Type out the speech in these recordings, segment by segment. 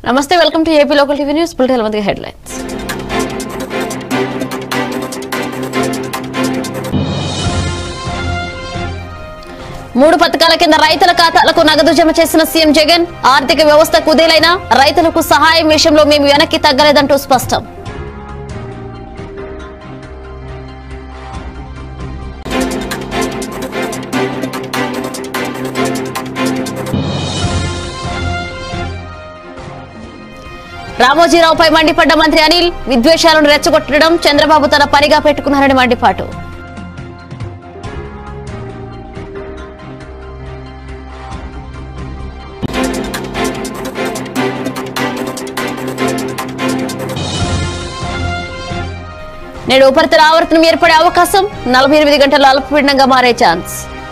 నమస్తే welcome to AP local TV news bulletin మంది headlines మూడు పథకాల కింద రైతుల ఖాతాలకు నగదు జమ చేసిన సీఎం జగన్ ఆర్థిక వ్యవస్థ కుదేలైనా రైతులకు సహాయం విషయంలో మేము వెనక్కి తగ్గలేదంటూ స్పష్టం రామోజీరావుపై మండిపడ్డ మంత్రి అనిల్ విద్వేషాలను రెచ్చగొట్టడం చంద్రబాబు తన పనిగా పెట్టుకున్నారని మండిపాటు నేడు ఉపరితల ఆవర్తనం ఏర్పడే అవకాశం నలభై ఎనిమిది గంటల అల్పపీడనంగా మారే ఛాన్స్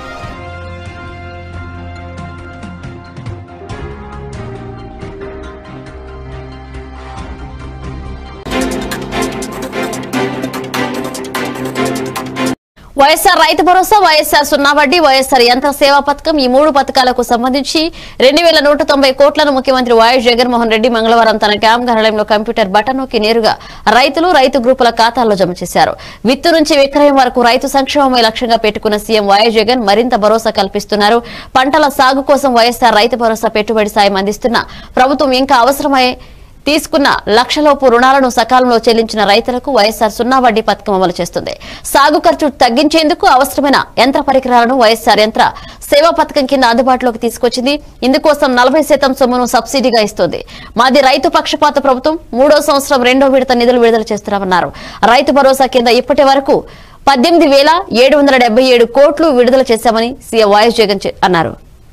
వైఎస్ఆర్ రైతు భరోసా వైఎస్ఆర్ సున్నా వడ్డీ వైఎస్ఆర్ యంత్ర సేవా పథకం ఈ మూడు పథకాలకు సంబంధించి రెండు వేల నూట తొంభై కోట్లను ముఖ్యమంత్రి వైఎస్ జగన్మోహన్ రెడ్డి మంగళవారం తన క్యాంప్ కార్యాలయంలో కంప్యూటర్ బటన్ నొక్కి నేరుగా రైతులు రైతు గ్రూపుల ఖాతాల్లో జమ చేశారు విత్తు నుంచి విక్రయం వరకు రైతు సంక్షేమమే లక్ష్యంగా పెట్టుకున్న సీఎం వైఎస్ జగన్ మరింత భరోసా కల్పిస్తున్నారు పంటల సాగు కోసం వైఎస్ఆర్ రైతు భరోసా పెట్టుబడి సాయం అందిస్తున్న ప్రభుత్వం ఇంకా అవసరమై తీసుకున్న లక్షలోపు రుణాలను సకాలంలో చెల్లించిన రైతులకు వైఎస్ఆర్ సున్నా వడ్డీ పథకం అమలు చేస్తుంది సాగు ఖర్చు తగ్గించేందుకు అవసరమైన యంత్ర పరికరాలను వైఎస్ఆర్ యంత్ర సేవా పథకం కింద అందుబాటులోకి తీసుకొచ్చింది ఇందుకోసం నలభై శాతం సొమ్మును సబ్సిడీగా ఇస్తుంది మాది రైతు పక్షపాత ప్రభుత్వం మూడో సంవత్సరం రెండో విడత నిధులు విడుదల చేస్తున్నామన్నారు రైతు భరోసా కింద ఇప్పటి వరకు పద్దెనిమిది వేల ఏడు వందల డెబ్బై ఏడు కోట్లు విడుదల చేశామని సీఎం వైఎస్ జగన్ చె- అన్నారు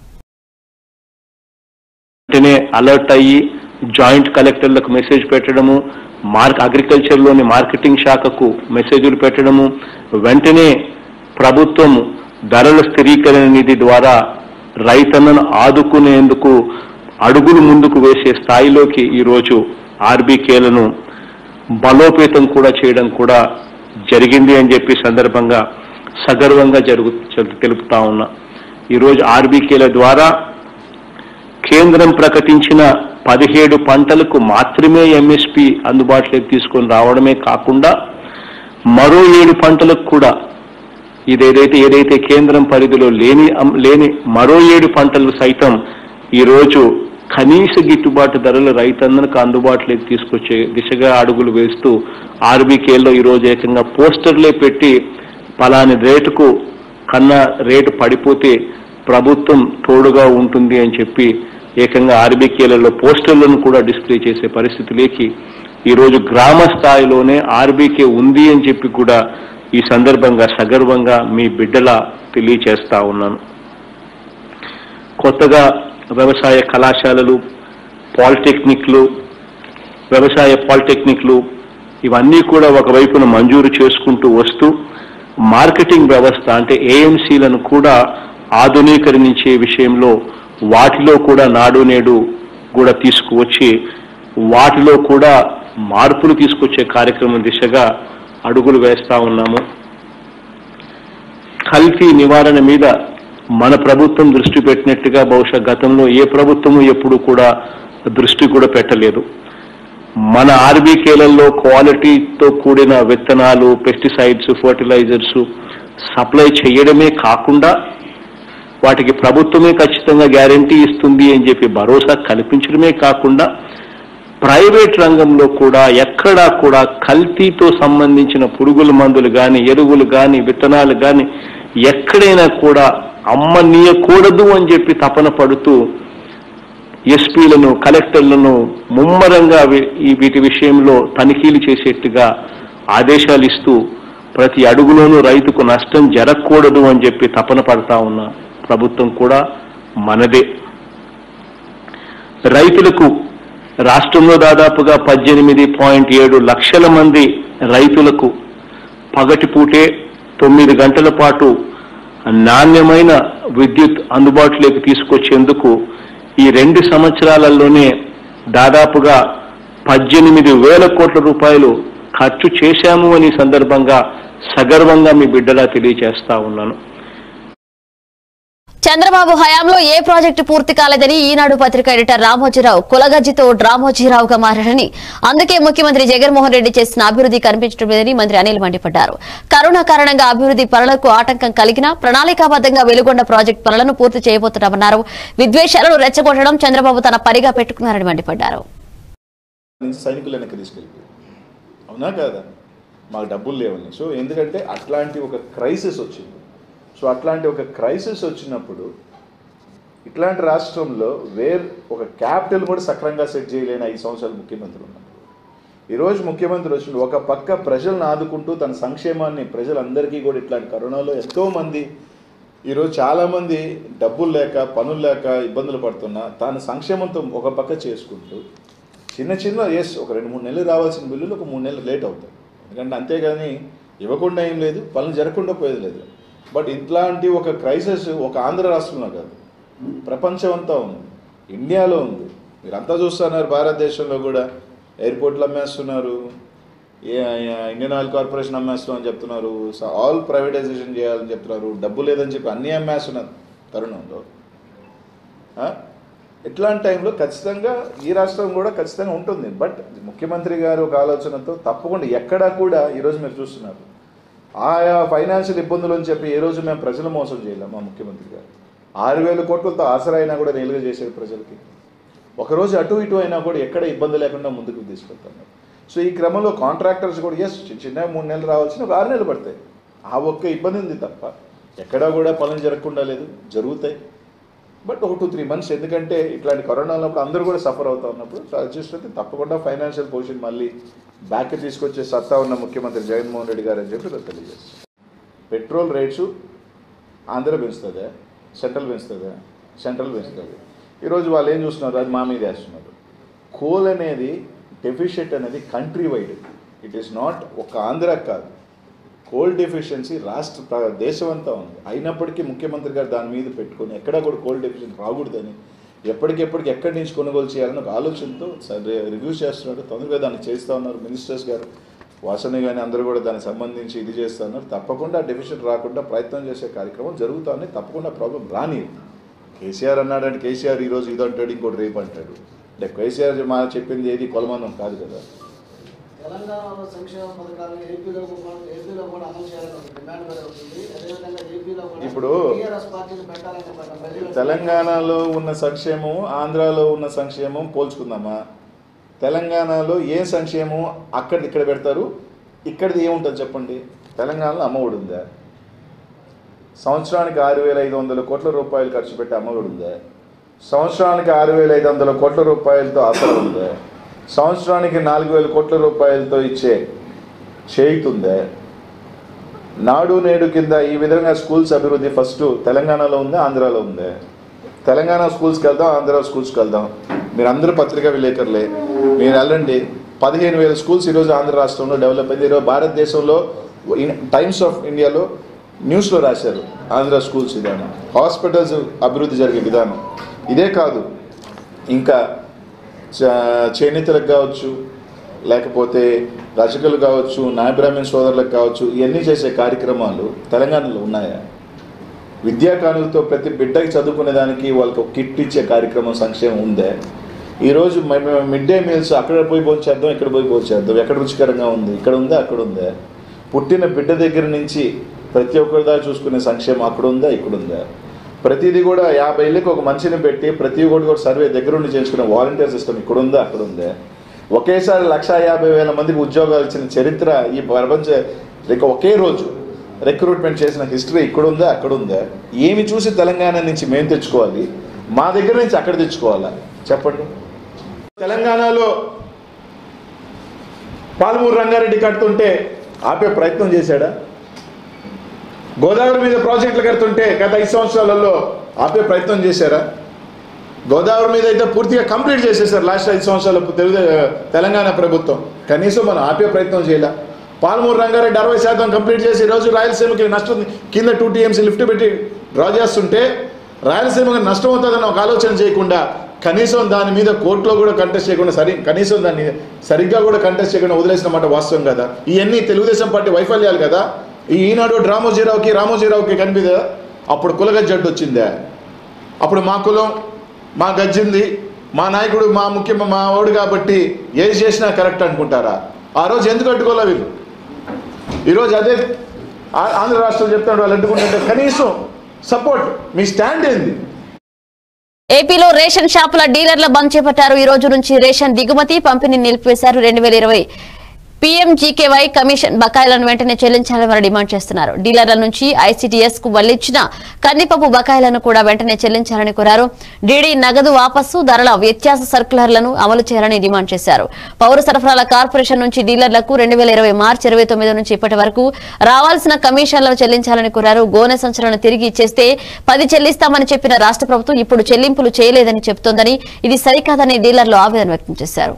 వెంటనే అలర్ట్ అయ్యి జాయింట్ కలెక్టర్లకు మెసేజ్ పెట్టడము మార్క్ అగ్రికల్చర్లోని మార్కెటింగ్ శాఖకు మెసేజ్లు పెట్టడము వెంటనే ప్రభుత్వం ధరల స్థిరీకరణ నిధి ద్వారా రైతన్నను ఆదుకునేందుకు అడుగులు ముందుకు వేసే స్థాయిలోకి ఈరోజు ఆర్బీకేలను బలోపేతం కూడా చేయడం కూడా జరిగింది అని చెప్పి సందర్భంగా సగర్వంగా జరుగు తెలుపుతా ఉన్నా ఈరోజు ఆర్బీకేల ద్వారా కేంద్రం ప్రకటించిన పదిహేడు పంటలకు మాత్రమే ఎంఎస్పి అందుబాటులోకి తీసుకొని రావడమే కాకుండా మరో ఏడు పంటలకు కూడా ఇదేదైతే ఏదైతే కేంద్రం పరిధిలో లేని అం- లేని మరో ఏడు పంటలు సైతం ఈరోజు కనీస గిట్టుబాటు ధరలు రైతన్నలకు అందుబాటులోకి తీసుకొచ్చే దిశగా అడుగులు వేస్తూ ఆర్బీకేలో ఈరోజు ఏకంగా పోస్టర్లే పెట్టి పలాని రేటుకు కన్నా రేటు పడిపోతే ప్రభుత్వం తోడుగా ఉంటుంది అని చెప్పి ఏకంగా ఆర్బీకేలలో పోస్టర్లను కూడా డిస్ప్లే చేసే పరిస్థితిలోకి ఈరోజు గ్రామ స్థాయిలోనే ఆర్బీకే ఉంది అని చెప్పి కూడా ఈ సందర్భంగా సగర్వంగా మీ బిడ్డలా తెలియచేస్తా ఉన్నాను కొత్తగా వ్యవసాయ కళాశాలలు పాలిటెక్నిక్లు వ్యవసాయ పాలిటెక్నిక్లు ఇవన్నీ కూడా ఒకవైపున మంజూరు చేసుకుంటూ వస్తూ మార్కెటింగ్ వ్యవస్థ అంటే ఏఎంసీలను కూడా ఆధునీకరించే విషయంలో వాటిలో కూడా నాడు నేడు కూడా తీసుకువచ్చి వాటిలో కూడా మార్పులు తీసుకొచ్చే కార్యక్రమం దిశగా అడుగులు వేస్తా ఉన్నాము కల్తీ నివారణ మీద మన ప్రభుత్వం దృష్టి పెట్టినట్టుగా బహుశా గతంలో ఏ ప్రభుత్వము ఎప్పుడు కూడా దృష్టి కూడా పెట్టలేదు మన ఆర్బీకేలలో క్వాలిటీతో కూడిన విత్తనాలు పెస్టిసైడ్స్ ఫర్టిలైజర్స్ సప్లై చేయడమే కాకుండా వాటికి ప్రభుత్వమే ఖచ్చితంగా గ్యారంటీ ఇస్తుంది అని చెప్పి భరోసా కల్పించడమే కాకుండా ప్రైవేట్ రంగంలో కూడా ఎక్కడా కూడా కల్తీతో సంబంధించిన పురుగుల మందులు కానీ ఎరువులు కానీ విత్తనాలు కానీ ఎక్కడైనా కూడా అమ్మనీయకూడదు అని చెప్పి తపన పడుతూ ఎస్పీలను కలెక్టర్లను ముమ్మరంగా వీ- ఈ వీటి విషయంలో తనిఖీలు చేసేట్టుగా ఆదేశాలు ఇస్తూ ప్రతి అడుగులోనూ రైతుకు నష్టం జరగకూడదు అని చెప్పి తపన పడతా ఉన్న ప్రభుత్వం కూడా మనదే రైతులకు రాష్ట్రంలో దాదాపుగా పద్దెనిమిది పాయింట్ ఏడు లక్షల మంది రైతులకు పగటిపూటే తొమ్మిది గంటల పాటు నాణ్యమైన విద్యుత్ అందుబాటులోకి తీసుకొచ్చేందుకు ఈ రెండు సంవత్సరాలలోనే దాదాపుగా పద్దెనిమిది వేల కోట్ల రూపాయలు ఖర్చు చేశాము అని ఈ సందర్భంగా సగర్వంగా మీ బిడ్డలా తెలియజేస్తా ఉన్నాను చంద్రబాబు హయాంలో ఏ ప్రాజెక్టు పూర్తి కాలేదని ఈనాడు పత్రిక ఎడిటర్ రామోజీరావు కులగజ్జితో రామోజీరావుగా మారారని అందుకే ముఖ్యమంత్రి జగన్మోహన్ రెడ్డి చేసిన అభివృద్ధి కనిపించడం లేదని మంత్రి అనిల్ మండిపడ్డారు కరోనా కారణంగా అభివృద్ధి పనులకు ఆటంకం కలిగినా ప్రణాళికాబద్దంగా వెలుగొండ ప్రాజెక్టు పనులను పూర్తి చేయబోతున్నామన్నారు విద్వేషాలను రెచ్చగొట్టడం చంద్రబాబు తన పనిగా పెట్టుకున్నారని మండిపడ్డారు నుంచి సైనికులు వెనక్కి తీసుకెళ్ళిపోయి అవునా కాదా మాకు డబ్బులు లేవని సో ఎందుకంటే అట్లాంటి ఒక క్రైసిస్ వచ్చింది సో అట్లాంటి ఒక క్రైసిస్ వచ్చినప్పుడు ఇట్లాంటి రాష్ట్రంలో వేర్ ఒక క్యాపిటల్ కూడా సక్రంగా సెట్ చేయలేని ఐదు సంవత్సరాలు ముఖ్యమంత్రి ఉన్నారు ఈరోజు ముఖ్యమంత్రి వచ్చిన ఒక పక్క ప్రజలను ఆదుకుంటూ తన సంక్షేమాన్ని ప్రజలందరికీ కూడా ఇట్లాంటి కరోనాలో ఎంతో మంది ఈరోజు చాలామంది డబ్బులు లేక పనులు లేక ఇబ్బందులు పడుతున్నా తాను సంక్షేమంతో ఒక పక్క చేసుకుంటూ చిన్న చిన్న ఎస్ ఒక రెండు మూడు నెలలు రావాల్సిన బిల్లులు ఒక మూడు నెలలు లేట్ అవుతాయి ఎందుకంటే అంతేగాని ఇవ్వకుండా ఏం లేదు పనులు జరగకుండా పోయేది లేదు బట్ ఇట్లాంటి ఒక క్రైసిస్ ఒక ఆంధ్ర రాష్ట్రంలో కాదు ప్రపంచం అంతా ఉంది ఇండియాలో ఉంది మీరంతా చూస్తున్నారు భారతదేశంలో కూడా ఎయిర్పోర్ట్లు అమ్మేస్తున్నారు ఏ- ఏ- ఇండియన్ ఆయిల్ కార్పొరేషన్ అమ్మేస్తున్నాం అని చెప్తున్నారు స- ఆల్ ప్రైవేటైజేషన్ చేయాలని చెప్తున్నారు డబ్బు లేదని చెప్పి అన్నీ అమ్మేస్తున్నారు తరుణంలో ఆ? ఇట్లాంటి టైంలో ఖచ్చితంగా ఈ రాష్ట్రం కూడా ఖచ్చితంగా ఉంటుంది బట్ ముఖ్యమంత్రి గారు ఒక ఆలోచనతో తప్పకుండా ఎక్కడా కూడా ఈరోజు మీరు చూస్తున్నారు ఆయా ఫైనాన్షియల్ ఇబ్బందులు అని చెప్పి ఏ రోజు మేము ప్రజలు మోసం చేయలేం మా ముఖ్యమంత్రి గారు ఆరు వేల కోట్లతో ఆసరా అయినా కూడా నేలుగా చేసేది ప్రజలకి ఒకరోజు అటు ఇటు అయినా కూడా ఎక్కడ ఇబ్బంది లేకుండా ముందుకు తీసుకెళ్తున్నారు సో ఈ క్రమంలో కాంట్రాక్టర్స్ కూడా ఎస్ చిన్న చిన్న మూడు నెలలు రావాల్సిన ఒక ఆరు నెలలు పడతాయి ఆ ఒక్క ఇబ్బంది ఉంది తప్ప ఎక్కడా కూడా పనులు జరగకుండా లేదు జరుగుతాయి బట్ ఒక టూ త్రీ మంత్స్ ఎందుకంటే ఇట్లాంటి కరోనా ఉన్నప్పుడు అందరూ కూడా సఫర్ అవుతా ఉన్నప్పుడు సో అడ్జస్ట్ అయితే తప్పకుండా ఫైనాన్షియల్ పొజిషన్ మళ్ళీ బ్యాక్ తీసుకొచ్చే సత్తా ఉన్న ముఖ్యమంత్రి జగన్మోహన్ రెడ్డి గారు అని చెప్పి నేను తెలియజేస్తాను పెట్రోల్ రేట్స్ ఆంధ్ర పెంచుతుందా సెంట్రల్ పెంచుతుందా సెంట్రల్ పెంచుతుంది ఈరోజు వాళ్ళు ఏం చూస్తున్నారు అది మా మీద వేస్తున్నారు కోల్ అనేది డెఫిషియట్ అనేది country wide it is not ఒక ఆంధ్ర కాదు కోల్ డెఫిషియన్సీ రాష్ట్ర ప్ర- దేశం అంతా ఉంది అయినప్పటికీ ముఖ్యమంత్రి గారు దాని మీద పెట్టుకొని ఎక్కడా కూడా కోల్ డెఫిషియన్సీ రాకూడదని ఎప్పటికెప్పటికి ఎక్కడి నుంచి కొనుగోలు చేయాలని ఒక ఆలోచనతో సరే రివ్యూ చేస్తున్నారు తొందరగా దాన్ని చేస్తూ ఉన్నారు మినిస్టర్స్ గారు వాసన కానీ అందరూ కూడా దానికి సంబంధించి ఇది చేస్తూ ఉన్నారు తప్పకుండా డెఫిషియట్ రాకుండా ప్రయత్నం చేసే కార్యక్రమం జరుగుతూ ఉన్నాయి తప్పకుండా ప్రాబ్లం రాని కేసీఆర్ అన్నాడంటే కేసీఆర్ ఈరోజు ఇది అంటాడు ఇంకోటి రేపు అంటాడు అంటే కేసీఆర్ మా చెప్పింది ఏది కొలమానం కాదు కదా తెలంగాణలో సంక్షేమ పథకాలను ఏపీలో కూడా ఏపీలో కూడా అమలు చేయాలని ఒక డిమాండ్ కూడా అవుతుంది అదేవిధంగా ఏపీలో కూడా ఇప్పుడు టీఆర్ఎస్ పార్టీని పెట్టాలని చెప్పడం ప్రజలు తెలంగాణలో ఉన్న సంక్షేమం ఆంధ్రాలో ఉన్న సంక్షేమం పోల్చుకుందామా తెలంగాణలో ఏ సంక్షేమం అక్కడ ఇక్కడ పెడతారు ఇక్కడిది ఏముంటుంది చెప్పండి తెలంగాణలో అమ్మఒడి ఉందా సంవత్సరానికి ఆరు వేల ఐదు వందల కోట్ల రూపాయలు ఖర్చు పెట్టి అమ్మఒడి ఉందా సంవత్సరానికి ఆరు వేల ఐదు వందల కోట్ల రూపాయలతో ఆసరా ఉందా సంవత్సరానికి నాలుగు వేల కోట్ల రూపాయలతో ఇచ్చే చేయుతుందా నాడు నేడు కింద ఈ విధంగా స్కూల్స్ అభివృద్ధి ఫస్ట్ తెలంగాణలో ఉందా ఆంధ్రాలో ఉందా తెలంగాణ స్కూల్స్కి వెళ్దాం ఆంధ్ర స్కూల్స్కి వెళ్దాం మీరు అందరూ పత్రికా విలేకరులే మీరు వెళ్ళండి పదిహేను వేల స్కూల్స్ ఈరోజు ఆంధ్ర రాష్ట్రంలో డెవలప్ అయింది ఈరోజు భారతదేశంలో టైమ్స్ ఆఫ్ ఇండియాలో న్యూస్లో రాశారు ఆంధ్ర స్కూల్స్ విధానం హాస్పిటల్స్ అభివృద్ధి జరిగే విధానం ఇదే కాదు ఇంకా చ- చేనేతలకు కావచ్చు లేకపోతే రచకులు కావచ్చు నాయ బ్రాహ్మణ్ సోదరులకు కావచ్చు ఇవన్నీ చేసే కార్యక్రమాలు తెలంగాణలో ఉన్నాయా విద్యా కానుకతో ప్రతి బిడ్డకి చదువుకునే దానికి వాళ్ళకి ఒక కిట్ ఇచ్చే కార్యక్రమం సంక్షేమం ఉందే ఈరోజు మిడ్ డే మీల్స్ అక్కడ పోయి భోంచేద్దాం ఇక్కడ పోయి భోంచేద్దాం ఎక్కడ రుచికరంగా ఉంది ఇక్కడ ఉందా అక్కడ ఉందా పుట్టిన బిడ్డ దగ్గర నుంచి ప్రతి ఒక్కరి దాకా చూసుకునే సంక్షేమం అక్కడ ఉందా ఇక్కడ ఉందా ప్రతిదీ కూడా యాభై ఏళ్ళకి ఒక మనిషిని పెట్టి ప్రతి ఒక్కటి కూడా సర్వే దగ్గరుండి చేసుకునే వాలంటీర్ సిస్టమ్ ఇక్కడ ఉందా అక్కడ ఉందా ఒకేసారి లక్ష యాభై వేల మందికి ఉద్యోగాలు ఇచ్చిన చరిత్ర ఈ ప్రపంచ ఇక ఒకే రోజు రిక్రూట్మెంట్ చేసిన హిస్టరీ ఇక్కడ ఉందా అక్కడ ఉందా ఏమి చూసి తెలంగాణ నుంచి మేము తెచ్చుకోవాలి మా దగ్గర నుంచి అక్కడ తెచ్చుకోవాలా చెప్పండి తెలంగాణలో పాలమూరు రంగారెడ్డి కడుతుంటే ఆపే ప్రయత్నం చేశాడా గోదావరి మీద ప్రాజెక్టులు కడుతుంటే గత ఐదు సంవత్సరాలలో ఆపే ప్రయత్నం చేశారా గోదావరి మీద అయితే పూర్తిగా కంప్లీట్ చేసేసారు లాస్ట్ ఐదు సంవత్సరాలు తెలుగు తెలంగాణ ప్రభుత్వం కనీసం మనం ఆపే ప్రయత్నం చేయలే పాలమూరు రంగారెడ్డి అరవై శాతం కంప్లీట్ చేసి ఈరోజు రాయలసీమకి నష్టం కింద టూ టీఎంసీ లిఫ్ట్ పెట్టి డ్రా చేస్తుంటే రాయలసీమకి నష్టం అవుతుందని ఒక ఆలోచన చేయకుండా కనీసం దాని మీద కోర్టులో కూడా కంటెస్ట్ చేయకుండా సరి కనీసం దాన్ని సరిగ్గా కూడా కంటెస్ట్ చేయకుండా వదిలేసిన మాట వాస్తవం కదా ఇవన్నీ తెలుగుదేశం పార్టీ వైఫల్యాలు కదా ఈ ఈనాడు రామోజీరావుకి రామోజీరావుకి కనిపిదా అప్పుడు కులగ జడ్డు వచ్చిందా అప్పుడు మా కులం మా గజ్జింది మా నాయకుడు మా ముఖ్య మా ఓడు కాబట్టి ఏది చేసినా కరెక్ట్ అనుకుంటారా ఆ రోజు ఎందుకు అడ్డుకోలే వీళ్ళు ఈరోజు అదే ఆ- ఆంధ్ర రాష్ట్రం చెప్తాడు వాళ్ళు అడ్డుకుంటుంటే కనీసం సపోర్ట్ మీ స్టాండ్ ఏంది ఏపీలో రేషన్ షాపుల డీలర్ల బంద్ చేపట్టారు ఈ రోజు నుంచి రేషన్ దిగుమతి పంపిణీ నిలిపివేశారు రెండు వేల ఇరవై పీఎంజీకేవై కమిషన్ బకాయిలను వెంటనే చెల్లించాలని వారు డిమాండ్ చేస్తున్నారు డీలర్ల నుంచి ఐసీటీఎస్ కు వల్లించిన కందిపప్పు బకాయిలను కూడా వెంటనే చెల్లించాలని కోరారు డీడీ నగదు వాపస్సు ధరల వ్యత్యాస సర్కులర్లను అమలు చేయాలని డిమాండ్ చేశారు పౌర సరఫరాల కార్పొరేషన్ నుంచి డీలర్లకు రెండు వేల ఇరవై మార్చి ఇరవై తొమ్మిది నుంచి ఇప్పటి వరకు రావాల్సిన కమిషన్లను చెల్లించాలని కోరారు గోనె సంచులను తిరిగి ఇచ్చేస్తే పది చెల్లిస్తామని చెప్పిన రాష్ట్ర ప్రభుత్వం ఇప్పుడు చెల్లింపులు చేయలేదని చెబుతోందని ఇది సరికాదని డీలర్లు ఆవేదన వ్యక్తం చేశారు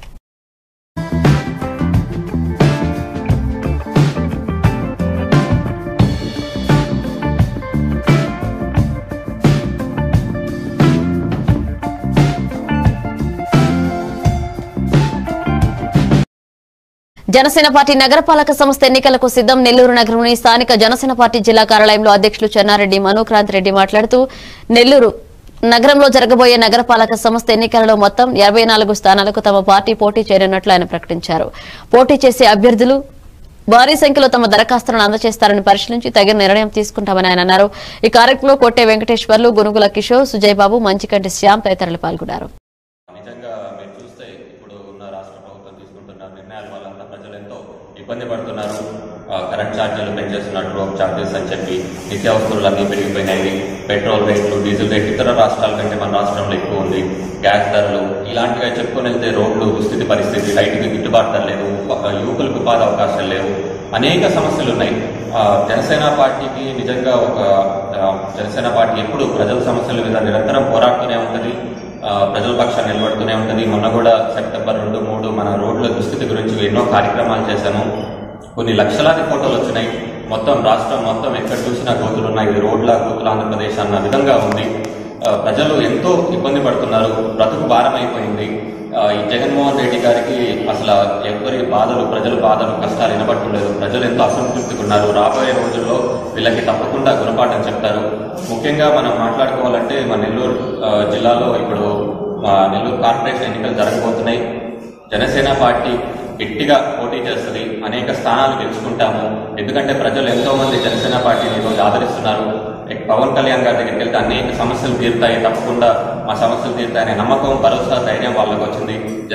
జనసేన పార్టీ నగరపాలక సంస్థ ఎన్నికలకు సిద్దం నెల్లూరు నగరంలోని స్థానిక జనసేన పార్టీ జిల్లా కార్యాలయంలో అధ్యక్షులు చెన్నారెడ్డి మనోక్రాంత్ రెడ్డి మాట్లాడుతూ నెల్లూరు నగరంలో జరగబోయే నగరపాలక సంస్థ ఎన్నికలలో మొత్తం యాభై నాలుగు స్థానాలకు తమ పార్టీ పోటీ చేయనున్నట్లు ఆయన ప్రకటించారు పోటీ చేసే అభ్యర్థులు భారీ సంఖ్యలో తమ దరఖాస్తులను అందజేస్తారని పరిశీలించి తగిన నిర్ణయం తీసుకుంటామని ఆయన అన్నారు ఈ కార్యక్రమంలో కొట్టే వెంకటేశ్వర్లు గునుగుల కిషోర్ సుజయ్ బాబు మంచికంటి శ్యామ్ తదితరులు పాల్గొన్నారు నిజంగా మీరు చూస్తే ఇప్పుడు ఉన్న రాష్ట్ర ప్రభుత్వం తీసుకుంటున్న నిర్ణయాల వల్ల ప్రజలు ఎంతో ఇబ్బంది పడుతున్నారు ఆ, కరెంట్ ఛార్జీలు పెంచేస్తున్నారు డ్రోప్ ఛార్జెస్ అని చెప్పి నిత్యావసరాలు అన్నీ పెరిగిపోయినాయి పెట్రోల్ రేట్లు డీజిల్ రేట్లు ఇతర రాష్ట్రాల కంటే మన రాష్ట్రంలో ఎక్కువ ఉంది గ్యాస్ ధరలు ఇలాంటివి చెప్పుకొని వెళ్తే రోడ్లు దుస్థితి పరిస్థితి రైతుకి గిట్టుబాటు ధర లేదు ఉప- యువకులకు ఉపాధి అవకాశాలు లేవు అనేక సమస్యలు ఉన్నాయి ఆ, జనసేన పార్టీకి నిజంగా ఒక ఆ, జనసేన పార్టీ ఎప్పుడు ప్రజల సమస్యల మీద నిరంతరం పోరాడుతూనే ఉంటుంది ఆ, ప్రజల పక్షాన్ని నిలబడుతూనే ఉంటుంది మొన్న కూడా సెప్టెంబర్ రెండు మూడు మన రోడ్ల దుస్థితి గురించి ఎన్నో కార్యక్రమాలు చేశాము కొన్ని లక్షలాది ఫోటోలు వచ్చినాయి మొత్తం రాష్ట్రం మొత్తం ఎక్కడ చూసినా గోతులు ఉన్నాయి ఇది రోడ్ల గోతుల ఆంధ్రప్రదేశ్ అన్న విధంగా ఉంది ఆ, ప్రజలు ఎంతో ఇబ్బంది పడుతున్నారు బ్రతుకు భారం అయిపోయింది ఆ, ఈ జగన్మోహన్ రెడ్డి గారికి అసలు ఎవరి బాధలు ప్రజల బాధలు కష్టాలు వినబట్టలేదు ప్రజలు ఎంతో అసంతృప్తిగా ఉన్నారు రాబోయే రోజుల్లో వీళ్ళకి తప్పకుండా గుణపాఠం చెప్తారు ముఖ్యంగా మనం మాట్లాడుకోవాలంటే మన నెల్లూరు ఆ, జిల్లాలో ఇప్పుడు మా నెల్లూరు కార్పొరేషన్ ఎన్నికలు జరగబోతున్నాయి జనసేన పార్టీ గట్టిగా పోటీ చేస్తుంది అనేక స్థానాలు గెలుచుకుంటాము ఎందుకంటే ప్రజలు ఎంతో మంది జనసేన పార్టీని ఈరోజు ఆదరిస్తున్నారు ఇక పవన్ కళ్యాణ్ గారి దగ్గరికి వెళ్తే అనేక సమస్యలు తీరుతాయి తప్పకుండా మా సమస్యలు తీరుతాయనే నమ్మకం భరోసా ధైర్యం వాళ్ళకి వచ్చింది జన-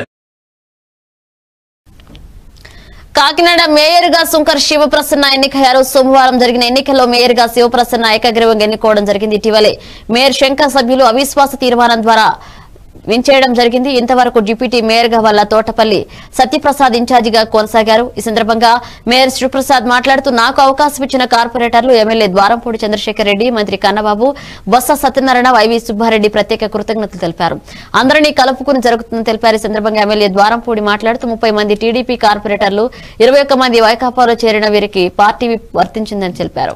కాకినాడ మేయర్ గా శంకర్ శివప్రసన్న ఎన్నికయ్యారు సోమవారం జరిగిన ఎన్నికల్లో మేయర్ గా శివప్రసన్న ఏకగ్రీవంగా ఎన్నుకోవడం జరిగింది ఇటీవలే మేయర్ శంకర్ సభ్యులు అవిశ్వాస తీర్మానం ద్వారా వించేయడం జరిగింది ఇంతవరకు డిప్యూటీ మేయర్ గా వల్ల తోటపల్లి సత్యప్రసాద్ ఇన్ఛార్జిగా కొనసాగారు ఈ సందర్భంగా మేయర్ శివప్రసాద్ మాట్లాడుతూ నాకు అవకాశం ఇచ్చిన కార్పొరేటర్లు ఎమ్మెల్యే ద్వారంపూడి చంద్రశేఖర్ రెడ్డి మంత్రి కన్నబాబు బొత్స సత్యనారాయణ వైవి సుబ్బారెడ్డి ప్రత్యేక కృతజ్ఞతలు తెలిపారు అందరినీ కలుపుకుని జరుగుతుందని తెలిపారు ఈ సందర్భంగా ఎమ్మెల్యే ద్వారంపూడి మాట్లాడుతూ ముప్పై మంది టీడీపీ కార్పొరేటర్లు ఇరవై ఒక్క మంది వైకాపాలో చేరిన వీరికి పార్టీ విప్ వర్తించిందని తెలిపారు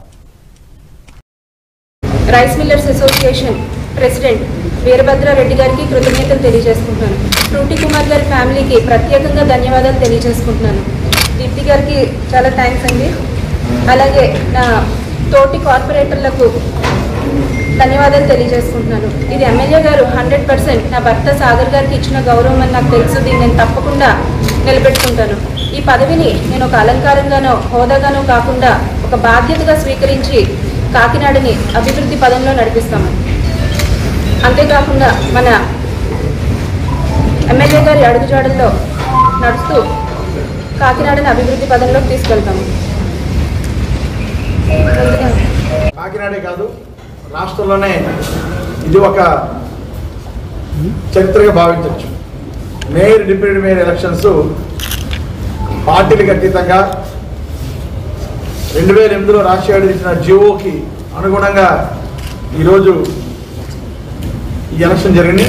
rice millers association president Veerabhadrareddy గారికి కృతజ్ఞతలు తెలియజేసుకుంటున్నాను ఫ్రూటి కుమార్ గారి ఫ్యామిలీకి ప్రత్యేకంగా ధన్యవాదాలు తెలియజేసుకుంటున్నాను దీప్తి గారికి చాలా థ్యాంక్స్ అండి అలాగే నా తోటి కార్పొరేటర్లకు ధన్యవాదాలు తెలియజేసుకుంటున్నాను ఇది ఎమ్మెల్యే గారు హండ్రెడ్ పర్సెంట్ నా భర్త సాగర్ గారికి ఇచ్చిన గౌరవం అని నాకు తెలుసు దీన్ని నేను తప్పకుండా నిలబెట్టుకుంటాను ఈ పదవిని నేను ఒక అలంకారంగానో హోదాగానో కాకుండా ఒక బాధ్యతగా స్వీకరించి కాకినాడని అభివృద్ధి పదంలో నడిపిస్తాము అంతేకాకుండా మన ఎమ్మెల్యే గారి అడుగుజాడల్లో నడుస్తూ కాకినాడని అభివృద్ధి పదంలోకి తీసుకెళ్తాము ముందుగా కాకినాడే కాదు రాష్ట్రంలోనే ఇది ఒక చరిత్రగా భావించవచ్చు మేయర్ డిప్యూటీ మేయర్ ఎలక్షన్స్ పార్టీలకు అతీతంగా రెండు వేల ఎనిమిదిలో రాజశేఖర్ ఇచ్చిన జియోకి అనుగుణంగా ఈరోజు ఈ ఎలక్షన్ జరిగింది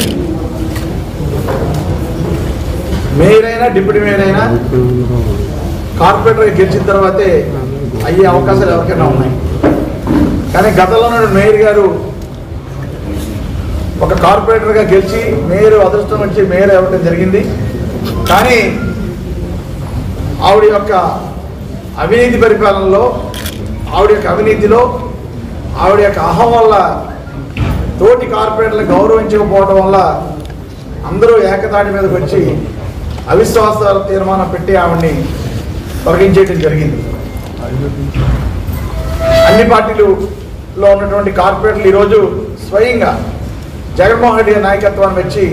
మేయర్ అయినా డిప్యూటీ మేయర్ అయినా కార్పొరేటర్ గెలిచిన తర్వాతే అయ్యే అవకాశాలు ఎవరికైనా ఉన్నాయి కానీ గతంలో ఉన్న మేయర్ గారు ఒక కార్పొరేటర్గా గెలిచి మేయర్ అదృష్టం వచ్చి మేయర్ అవ్వడం జరిగింది కానీ ఆవిడ యొక్క అవినీతి పరిపాలనలో ఆవిడ యొక్క అవినీతిలో ఆవిడ యొక్క అహం వల్ల తోటి కార్పొరేటర్లు గౌరవించకపోవడం వల్ల అందరూ ఏకతాటి మీదకి వచ్చి అవిశ్వాసాల తీర్మానం పెట్టి ఆవిడ్ని తొలగించేయడం జరిగింది అన్ని పార్టీలులో ఉన్నటువంటి కార్పొరేటర్లు ఈరోజు స్వయంగా జగన్మోహన్ రెడ్డి గారి నాయకత్వాన్ని వచ్చి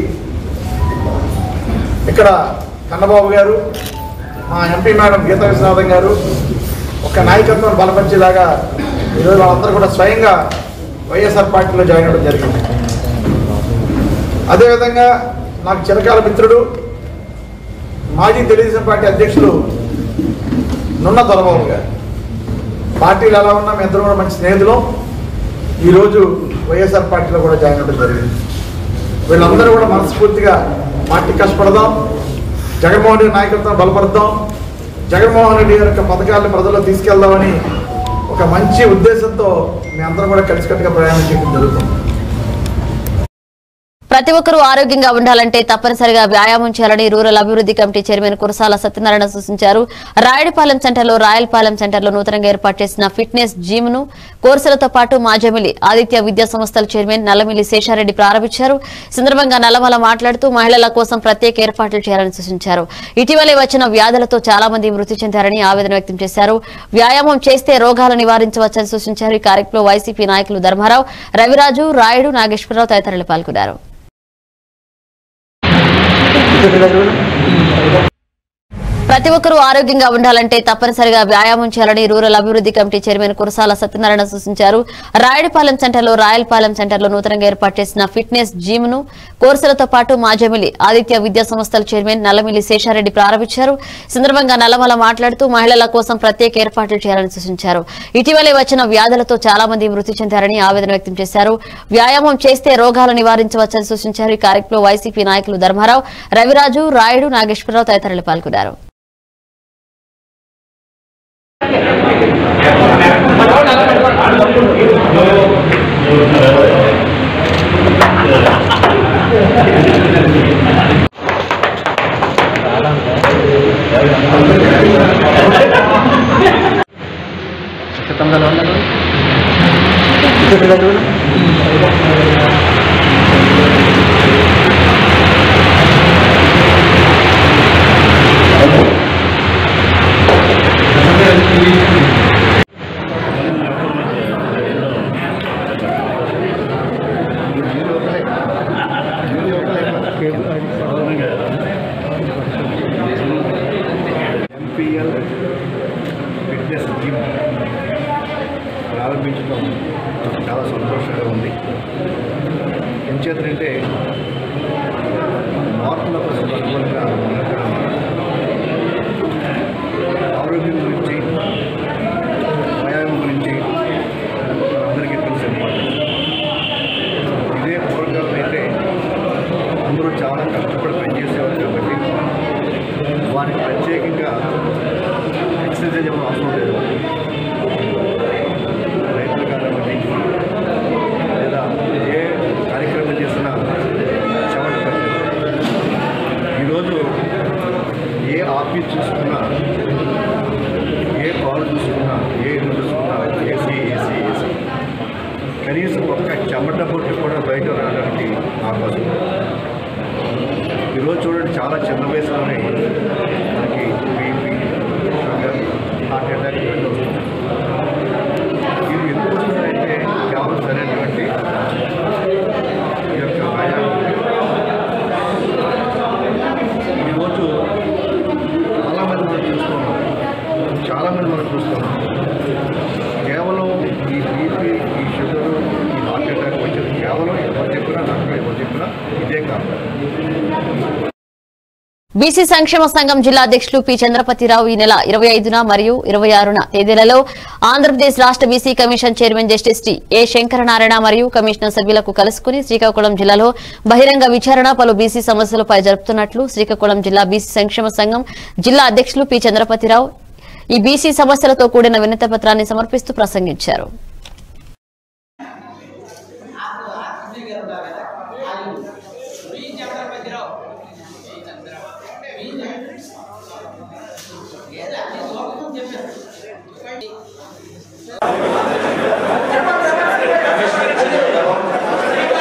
ఇక్కడ కన్నబాబు గారు మా ఎంపీ మేడం గీతా విశ్వనాథం గారు ఒక నాయకత్వం బలపరిచేలాగా ఈరోజు వాళ్ళందరూ కూడా స్వయంగా వైఎస్ఆర్ పార్టీలో జాయిన్ అవ్వడం జరిగింది అదేవిధంగా నాకు చిరకాల మిత్రుడు మాజీ తెలుగుదేశం పార్టీ అధ్యక్షులు నున్న దొరబాబు గారు పార్టీలు ఎలా ఉన్నా మీ ఇద్దరు కూడా మంచి స్నేహితులు ఈరోజు వైఎస్ఆర్ పార్టీలో కూడా జాయిన్ అవ్వడం జరిగింది వీళ్ళందరూ కూడా మనస్ఫూర్తిగా పార్టీ కష్టపడదాం జగన్మోహన్ రెడ్డి నాయకత్వం బలపడదాం జగన్మోహన్ రెడ్డి గారి యొక్క పథకాలను ప్రజల్లో తీసుకెళ్దామని ఒక మంచి ఉద్దేశంతో మీ అందరం కూడా కలిసికట్టుగా ప్రయాణం చేయడం జరుగుతుంది ప్రతి ఒక్కరూ ఆరోగ్యంగా ఉండాలంటే తప్పనిసరిగా వ్యాయామం చేయాలని రూరల్ అభివృద్ధి కమిటీ చైర్మన్ కురసాల సత్యనారాయణ సూచించారు రాయడిపాలెం సెంటర్లో రాయలపాలెం సెంటర్లో నూతనంగా ఏర్పాటు చేసిన ఫిట్నెస్ జిమ్ ను కోర్సులతో పాటు మాజమిలి ఆదిత్య విద్యా సంస్థల చైర్మన్ నల్లమిల్లి శేషారెడ్డి ప్రారంభించారు ఈ సందర్భంగా నల్లమల మాట్లాడుతూ మహిళల కోసం ప్రత్యేక ఏర్పాట్లు చేయాలని సూచించారు ఇటీవలే వచ్చిన వ్యాధులతో చాలా మంది మృతి చెందారని ఆవేదన వ్యక్తం చేశారు వ్యాయామం చేస్తే రోగాలు నివారించవచ్చని సూచించారు ఈ కార్యక్రమంలో వైసీపీ నాయకులు ధర్మారావు రవిరాజు రాయుడు నాగేశ్వరరావు తదితరులు పాల్గొన్నారు ప్రతి ఒక్కరూ ఆరోగ్యంగా ఉండాలంటే తప్పనిసరిగా వ్యాయామం చేయాలని రూరల్ అభివృద్ధి కమిటీ చైర్మన్ కురసాల సత్యనారాయణ సూచించారు రాయడిపాలెం సెంటర్లో రాయలపాలెం సెంటర్లో నూతనంగా ఏర్పాటు చేసిన ఫిట్నెస్ జిమ్ ను కోర్సులతో పాటు మాజమిలి ఆదిత్య విద్యా సంస్థల చైర్మన్ నల్లమిల్లి శేషారెడ్డి ప్రారంభించారు ఈ సందర్భంగా నల్లమల మాట్లాడుతూ మహిళల కోసం ప్రత్యేక ఏర్పాట్లు చేయాలని సూచించారు ఇటీవలే వచ్చిన వ్యాధులతో చాలా మంది మృతి చెందారని ఆవేదన వ్యక్తం చేశారు వ్యాయామం చేస్తే రోగాలు నివారించవచ్చని సూచించారు ఈ కార్యక్రమంలో వైసీపీ నాయకులు ధర్మారావు రవిరాజు రాయుడు నాగేశ్వరరావు తదితరులు పాల్గొన్నారు ఎంపీఎల్ ఫిట్నెస్ జిమ్ ప్రారంభించడం నాకు చాలా సంతోషంగా ఉంది ఎంచేతంటే మార్పుల కోసం అనుగుణంగా ఉన్నక్కడ ఆరోగ్యం గురించి వ్యాయామం గురించి అందరికీ తెలిసి ఇంపార్టెంట్ ఇదే పూర్వకాలం అయితే అందరూ చాలా కష్టపడి పనిచేసేవారు కాబట్టి వారికి ప్రత్యేకంగా ఎక్సర్సైజ్ ఏమో అవసరం లేదు రైతులు కానివ్వండి లేదా ఏ కార్యక్రమం చేసినా చెమట పట్టలేదు ఈరోజు ఏ ఆఫీస్ చూసుకున్నా ఏ కాల్ చూసుకున్నా ఏ ఇల్లు చూసుకున్నా ఏసీ ఏసీ ఏసీ కనీసం ఒక్క చెమట బొట్టు కూడా బయట రావడానికి అవకాశం లేదు. ఈరోజు చూడండి చాలా చిన్న వయసులోనే మనకి బీపీ షుగర్ హార్ట్ అటాక్ ఇవన్నీ వస్తున్నాయి ఇవి ఎందుకు వస్తున్నాయంటే కేవలం సరైనటువంటి ఈ యొక్క వ్యాయామం ఈరోజు చాలామంది మనం చూస్తున్నాం చాలామంది మనం చూస్తున్నాం కేవలం ఈ బీపీ ఈ షుగర్ ఈ హార్ట్ అటాక్ వచ్చేది కేవలం ఎవరు చెప్పినా డాక్టర్ ఎవరు చెప్పినా ఇదే కారణం బీసీ సంక్షేమ సంఘం జిల్లా అధ్యక్షులు పి చంద్రపతిరావు ఈ నెల ఇరవై ఐదున మరియు ఇరవై ఆరున తేదీలలో ఆంధ్రప్రదేశ్ రాష్ట్ర BC commission chairman justice T A Sankaranarayana మరియు కమిషనర్ సభ్యులకు కలుసుకుని శ్రీకాకుళం జిల్లాలో బహిరంగ విచారణ పలు బీసీ సమస్యలపై జరుపుతున్నట్లు శ్రీకాకుళం జిల్లా బీసీ సంక్షేమ సంఘం జిల్లా అధ్యక్షులు పి చంద్రపతిరావు ఈ బీసీ సమస్యలతో కూడిన వినతి పత్రాన్ని సమర్పిస్తూ ప్రసంగించారు చెప్పండి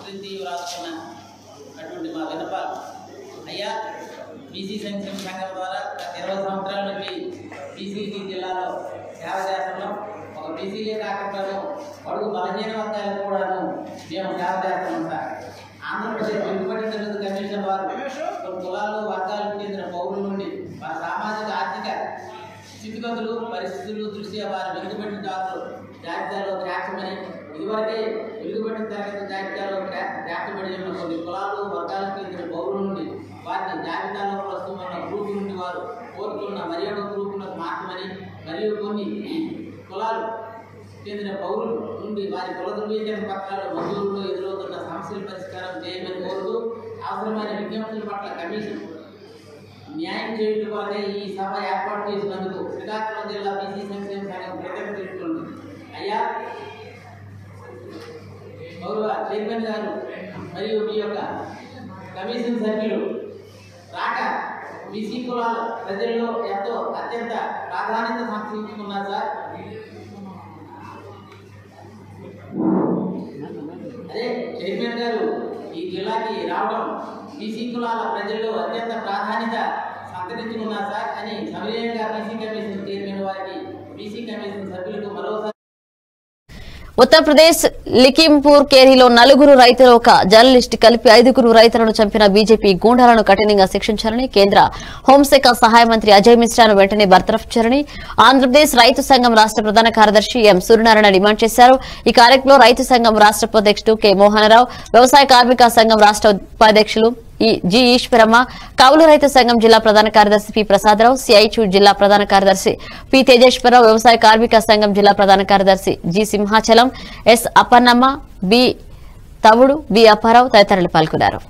ప్రతి రాస్తున్న అటువంటి మా విన్నపాలు అయ్యా బీసీ సంక్షేమ సంఘం ద్వారా గత ఇరవై సంవత్సరాల నుంచి బీసీసీ జిల్లాలో సేవ చేస్తున్నాం ఒక బీసీలే కాకుండా అడుగు బలహీన వర్గాలకు కూడాను మేము సేవ చేస్తున్నాం సార్ ఆంధ్రప్రదేశ్ వెనుకబడిన తరగతి కమిషన్ వారు కొన్ని కులాలు వర్గాలకు చెందిన పౌరుల నుండి వారి సామాజిక ఆర్థిక స్థితిగతులు పరిస్థితులు దృష్ట్యా వారి వెనుకబడిన జాతులు జాబితాలో చేర్చమని ఇదివరకే వెనుకబడిన తరగతి జాబితాలో చే- చేర్చబడి ఉన్న కొన్ని కులాలు వర్గాలకు చెందిన పౌరుల నుండి వారిని జాబితాలో ప్రస్తుతం ఉన్న గ్రూపు నుండి వారు కోరుతున్న మరి ఒక గ్రూపులకు మార్చమని మరియు కొన్ని కులాలు చెందిన పౌరులు నుండి వారి కుల ధృవీకరణ పత్రాలు మంజూరులో ఎదురవుతున్న సమస్యల పరిష్కారం చేయమని కోరుతూ అవసరమైన విజ్ఞప్తుల పట్ల కమిషన్ న్యాయం చేయడం కొరకే ఈ సభ ఏర్పాటు చేసినందుకు శ్రీకాకుళం జిల్లా బీసీ సంక్షేమ సంఘం కృతజ్ఞత తెలుపుతుంది అయ్యా గౌరవ చైర్మన్ గారు మరియు మీ యొక్క కమిషన్ సభ్యులు రాక బీసీ కులాల ప్రజల్లో ఎంతో అత్యంత ప్రాధాన్యత సంతరించుకున్నారు సార్ అదే చైర్మన్ గారు ఈ జిల్లాకి రావడం బీసీ కులాల ప్రజల్లో అత్యంత ప్రాధాన్యత సంతరించుకున్నారు సార్ అని సవినయంగా బీసీ కమిషన్ చైర్మన్ వారికి బీసీ కమిషన్ సభ్యులకు మరోసారి ఉత్తరప్రదేశ్ లిఖింపూర్ కేరీలో నలుగురు రైతులు ఒక జర్నలిస్ట్ కలిపి ఐదుగురు రైతులను చంపిన బీజేపీ గూండాలను కఠినంగా శిక్షించాలని కేంద్ర హోంశాఖ సహాయ మంత్రి అజయ్ మిశ్రాను వెంటనే బర్తరఫ్ చేయాలని ఆంధ్రప్రదేశ్ రైతు సంఘం రాష్ట ప్రధాన కార్యదర్శి ఎం సూర్యనారాయణ డిమాండ్ చేశారు ఈ కార్యక్రమంలో రైతు సంఘం రాష్ట ఉపాధ్యక్షుడు కె మోహనరావు వ్యవసాయ కార్మిక సంఘం రాష్ట ఉపాధ్యక్షులు ఈ జి ఈశ్వరమ్మ కౌలు రైతు సంఘం జిల్లా ప్రధాన కార్యదర్శి పి ప్రసాదరావు సిఐచు జిల్లా ప్రధాన కార్యదర్శి పి తేజేశ్వరరావు వ్యవసాయ కార్మిక సంఘం జిల్లా ప్రధాన కార్యదర్శి G Simhachalam S Appannamma B Tavudu B Apparao తదితరులు పాల్గొన్నారు